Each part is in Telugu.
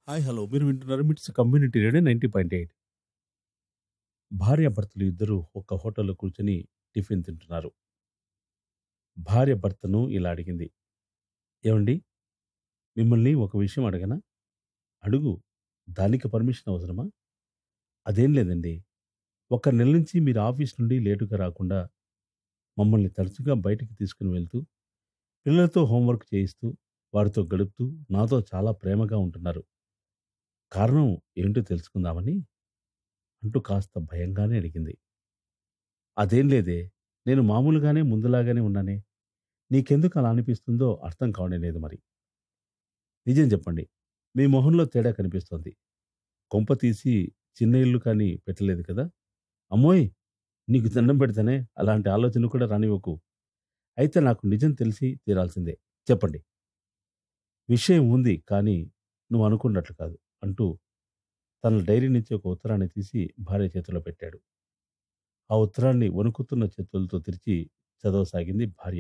హాయ్ హలో మీరు వింటున్నారు MITS community radio ninety point eight భార్యాభర్తలు ఇద్దరు ఒక హోటల్లో కూర్చొని టిఫిన్ తింటున్నారు భార్య భర్తను ఇలా అడిగింది ఏమండి మిమ్మల్ని ఒక విషయం అడగనా అడుగు దానికి పర్మిషన్ అవసరమా అదేం లేదండి ఒక నెల నుంచి మీరు ఆఫీస్ నుండి లేటుగా రాకుండా మమ్మల్ని తరచుగా బయటికి తీసుకుని వెళ్తూ పిల్లలతో హోంవర్క్ చేయిస్తూ వారితో గడుపుతూ నాతో చాలా ప్రేమగా ఉంటున్నారు కారణం ఏంటో తెలుసుకుందామని అంటూ కాస్త భయంగానే అడిగింది అదేం లేదే నేను మామూలుగానే ముందులాగానే ఉన్నానే నీకెందుకు అలా అనిపిస్తుందో అర్థం కావడం లేదు మరి నిజం చెప్పండి మీ మొహంలో తేడా కనిపిస్తోంది కొంప తీసి చిన్న ఇల్లు కానీ పెట్టలేదు కదా అమ్మోయ్ నీకు దండం పెడితేనే అలాంటి ఆలోచన కూడా రానివ్వకు అయితే నాకు నిజం తెలిసి తీరాల్సిందే చెప్పండి విషయం ఉంది కానీ నువ్వు అనుకున్నట్లు కాదు అంటూ తన డైరీ నుంచి ఒక ఉత్తరాన్ని తీసి భార్య చేతిలో పెట్టాడు ఆ ఉత్తరాన్ని వణుకుతున్న చేతులతో తెరిచి చదవసాగింది భార్య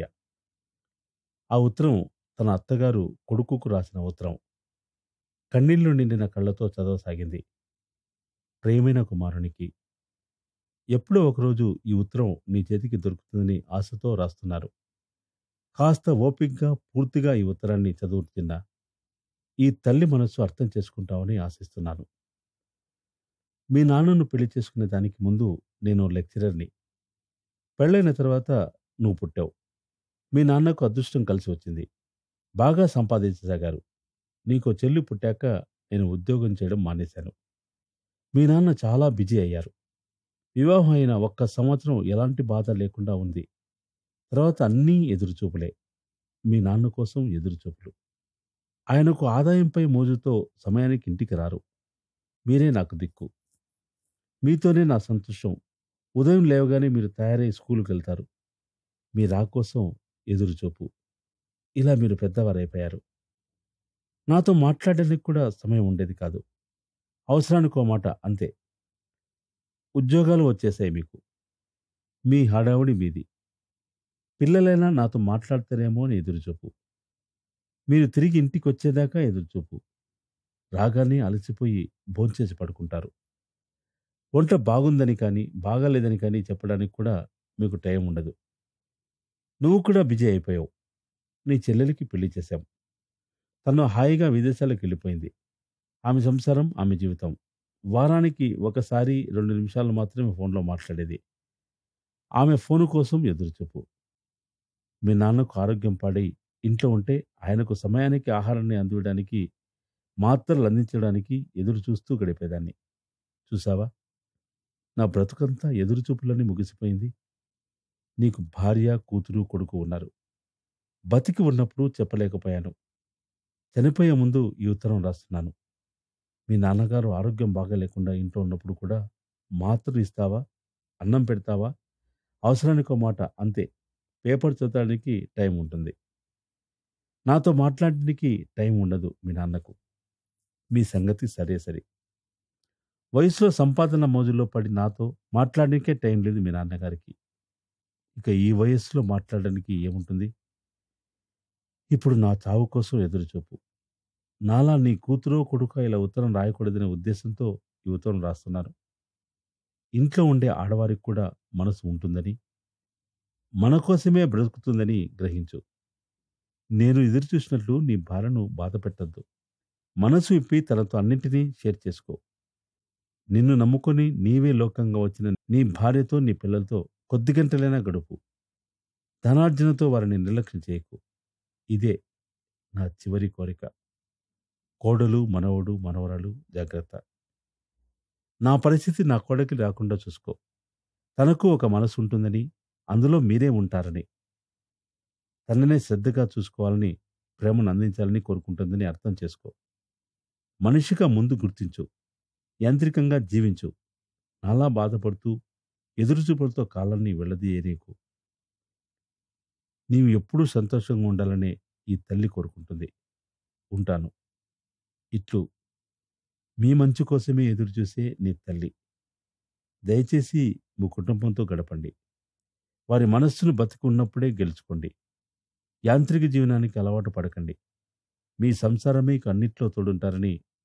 ఆ ఉత్తరం తన అత్తగారు కొడుకుకు రాసిన ఉత్తరం కన్నీళ్లు నిండిన కళ్ళతో చదవసాగింది ప్రేమైన కుమారునికి ఎప్పుడో ఒకరోజు ఈ ఉత్తరం నీ చేతికి దొరుకుతుందని ఆశతో రాస్తున్నారు కాస్త ఓపిగ్గా పూర్తిగా ఈ ఉత్తరాన్ని చదువుతున్నా ఈ తల్లి మనస్సు అర్థం చేసుకుంటావని ఆశిస్తున్నాను మీ నాన్నను పెళ్లి చేసుకునే దానికి ముందు నేను లెక్చరర్ని పెళ్ళైన తర్వాత నువ్వు పుట్టావు మీ నాన్నకు అదృష్టం కలిసి వచ్చింది బాగా సంపాదించసాగారు నీకో చెల్లి పుట్టాక నేను ఉద్యోగం చేయడం మానేశాను మీ నాన్న చాలా బిజీ అయ్యారు వివాహం అయిన ఒక్క సంవత్సరం ఎలాంటి బాధ లేకుండా ఉంది తర్వాత అన్నీ ఎదురుచూపులే మీ నాన్న కోసం ఎదురుచూపులు ఆయనకు ఆదాయంపై మోజుతో సమయానికి ఇంటికి రారు మీరే నాకు దిక్కు మీతోనే నా సంతోషం ఉదయం లేవగానే మీరు తయారై స్కూల్కి వెళ్తారు మీ రా కోసం ఎదురుచూపు ఇలా మీరు పెద్దవారైపోయారు నాతో మాట్లాడడానికి కూడా సమయం ఉండేది కాదు అవసరానికి ఓ మాట అంతే ఉద్యోగాలు వచ్చేసాయి మీకు మీ హడావుడి మీది పిల్లలైనా నాతో మాట్లాడతారేమో అని ఎదురుచూపు మీరు తిరిగి ఇంటికి వచ్చేదాకా ఎదురుచూపు రాగానే అలసిపోయి భోంచేసి పడుకుంటారు వంట బాగుందని కానీ బాగాలేదని కానీ చెప్పడానికి కూడా మీకు టైం ఉండదు నువ్వు కూడా బిజీ అయిపోయావు నీ చెల్లెలికి పెళ్లి చేశాం తను హాయిగా విదేశాలకు వెళ్ళిపోయింది ఆమె సంసారం ఆమె జీవితం వారానికి ఒకసారి రెండు నిమిషాలు మాత్రమే ఫోన్లో మాట్లాడేది ఆమె ఫోను కోసం ఎదురుచూపు మీ నాన్నకు ఆరోగ్యం పాడై ఇంట్లో ఉంటే ఆయనకు సమయానికి ఆహారాన్ని అందివ్వడానికి మాత్రలు అందించడానికి ఎదురు చూస్తూ గడిపేదాన్ని చూసావా నా బ్రతుకంతా ఎదురు చూపులని ముగిసిపోయింది నీకు భార్య కూతురు కొడుకు ఉన్నారు బతికి ఉన్నప్పుడు చెప్పలేకపోయాను చనిపోయే ముందు ఈ ఉత్తరం రాస్తున్నాను మీ నాన్నగారు ఆరోగ్యం బాగా లేకుండా ఇంట్లో ఉన్నప్పుడు కూడా మాత్రలు ఇస్తావా అన్నం పెడతావా అవసరానికో మాట అంతే పేపర్ చదవడానికి టైం ఉంటుంది నాతో మాట్లాడడానికి టైం ఉండదు మీ నాన్నకు మీ సంగతి సరే సరే వయసులో సంపాదన మోజులో పడి నాతో మాట్లాడడానికే టైం లేదు మీ నాన్నగారికి ఇక ఈ వయస్సులో మాట్లాడడానికి ఏముంటుంది ఇప్పుడు నా చావు కోసం ఎదురుచూపు నాలా నీ కూతురో కొడుక ఇలా ఉత్తరం రాయకూడదనే ఉద్దేశంతో ఈ ఉత్తరం రాస్తున్నారు ఇంట్లో ఉండే ఆడవారికి కూడా మనసు ఉంటుందని మన కోసమే బ్రతుకుతుందని గ్రహించు నేను ఎదురు చూసినట్లు నీ భార్యను బాధ పెట్టద్దు మనసు ఇప్పి తనతో అన్నింటినీ షేర్ చేసుకో నిన్ను నమ్ముకొని నీవే లోకంగా వచ్చిన నీ భార్యతో నీ పిల్లలతో కొద్ది గంటలైనా గడుపు ధనార్జనతో వారిని నిర్లక్ష్యం చేయకు ఇదే నా చివరి కోరిక కోడలు మనవడు మనవరాలు జాగ్రత్త నా పరిస్థితి నా కోడకి రాకుండా చూసుకో తనకు ఒక మనసు ఉంటుందని అందులో మీరే ఉంటారని తననే శ్రద్ధగా చూసుకోవాలని ప్రేమను అందించాలని కోరుకుంటుందని అర్థం చేసుకో మనిషిగా ముందు గుర్తించు యాంత్రికంగా జీవించు నాలా బాధపడుతూ ఎదురుచూపులతో కాలాన్ని వెళ్ళదీయే నీకు నీవు ఎప్పుడూ సంతోషంగా ఉండాలనే ఈ తల్లి కోరుకుంటుంది ఉంటాను ఇట్లు మీ మంచి కోసమే ఎదురుచూసే నీ తల్లి దయచేసి మీ కుటుంబంతో గడపండి వారి మనస్సును బతికి ఉన్నప్పుడే గెలుచుకోండి యాంత్రిక జీవనానికి అలవాటు పడకండి మీ సంసారమే ఇక అన్నిట్లో తోడుంటారని